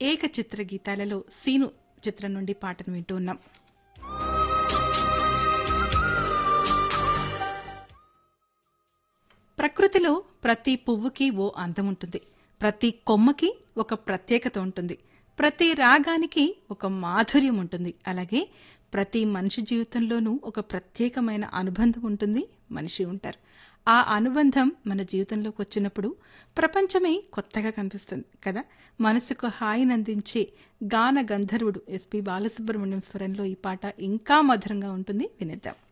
ఏకచిత్ర గీతాలలో scene చిత్రం నుండి పాటను వింటూ ఉన్నాం ప్రకృతిలో ప్రతి పువ్వుకి ఓ అందం ఉంటుంది ప్రతి కొమ్మకి ఒక ప్రత్యేకత ఉంటుంది ప్రతి రాగానికి ఒక మాధుర్యం ఉంటుంది అలాగే ప్రతి మనిషి జీవితంలోనూ ఒక ప్రత్యేకమైన అనుబంధం ఉంటుంది మనిషి ఉంటారు ఆ అనుబంధం మన జీవితంలోకి వచ్చినప్పుడు ప్రపంచమే కొత్తగా కనిపిస్తుంది కదా మనసుకు హాయినందించే గాన గంధర్వుడు ఎస్పి బాలసుబ్రహ్మణ్యం స్వరంలో ఈ పాట ఇంకా మధురంగా ఉంటుంది వినేద్దాం